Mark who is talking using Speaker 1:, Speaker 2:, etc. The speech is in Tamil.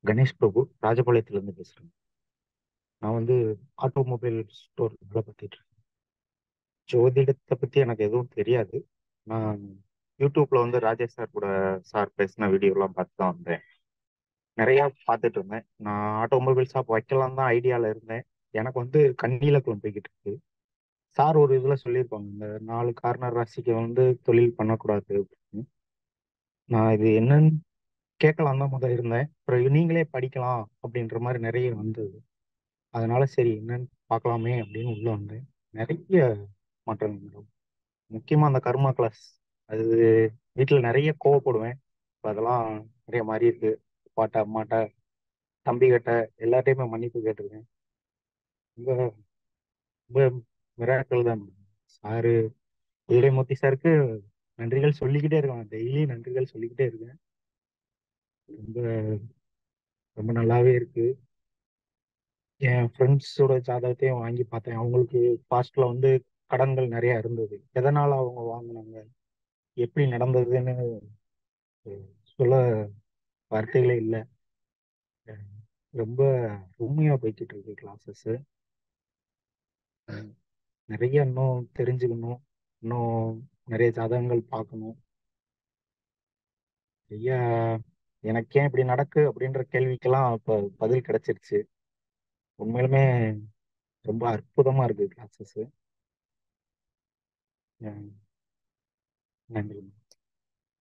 Speaker 1: கணேஷ் பிரபு ராஜபாளையத்துலேருந்து பேசுகிறேன் நான் வந்து ஆட்டோமொபைல் ஸ்டோர் வேலை பார்த்துட்டு இருக்கேன் ஜோதிடத்தை பற்றி எனக்கு எதுவும் தெரியாது நான் யூடியூப்ல வந்து ராஜேஷ் சார் கூட சார் பேசின வீடியோலாம் பார்த்து தான் வந்தேன் நிறையா பார்த்துட்டு இருந்தேன் நான் ஆட்டோமொபைல் ஷாப் வைக்கலாம் தான் ஐடியாவில் இருந்தேன் எனக்கு வந்து கண்ணியில குளம் போய்கிட்டு இருக்கு சார் ஒரு இதில் சொல்லியிருப்பாங்க இந்த நாலு கார்னர் ராசிக்கு வந்து தொழில் பண்ணக்கூடாது அப்படின்னு நான் இது என்னன்னு கேட்கலாம் தான் முதல் இருந்தேன் அப்புறம் நீங்களே படிக்கலாம் அப்படின்ற மாதிரி நிறைய வந்தது அதனால சரி என்னன்னு பார்க்கலாமே அப்படின்னு உள்ள வந்தேன் நிறைய மாற்றங்கள் மேடம் முக்கியமாக அந்த கர்மா கிளாஸ் அது வீட்டில் நிறைய கோவப்படுவேன் இப்போ அதெல்லாம் நிறைய மாறி இருக்கு அப்பாட்ட அம்மாட்ட தம்பிகிட்ட எல்லாத்தையுமே மன்னிப்பு கேட்டிருக்கேன் ரொம்ப ரொம்ப மிராக்கள் தான் சாரு உதயமூர்த்தி சாருக்கு நன்றிகள் சொல்லிக்கிட்டே இருக்கேன் டெய்லி நன்றிகள் சொல்லிக்கிட்டே இருக்கேன் ரொம்ப ரொம்ப நல்லாவே இருக்கு என் ஃப்ரெண்ட்ஸோட ஜாதகத்தையும் வாங்கி பார்த்தேன் அவங்களுக்கு பாஸ்ட்ல வந்து கடன்கள் நிறைய இருந்தது எதனால அவங்க வாங்கினாங்க எப்படி நடந்ததுன்னு அஹ், சொல்ல வார்த்தைகளே இல்லை ரொம்ப உண்மையா போய்கிட்டு இருக்கு கிளாஸஸ் நிறைய இன்னும் தெரிஞ்சுக்கணும் இன்னும் நிறைய ஜாதகங்கள் பார்க்கணும் நிறைய எனக்கு ஏன் இப்படி நடக்கு அப்படின்ற கேள்விக்கெல்லாம் இப்போ பதில் கிடைச்சிருச்சு உண்மையிலுமே ரொம்ப அற்புதமா இருக்கு கிளாஸஸ் நன்றி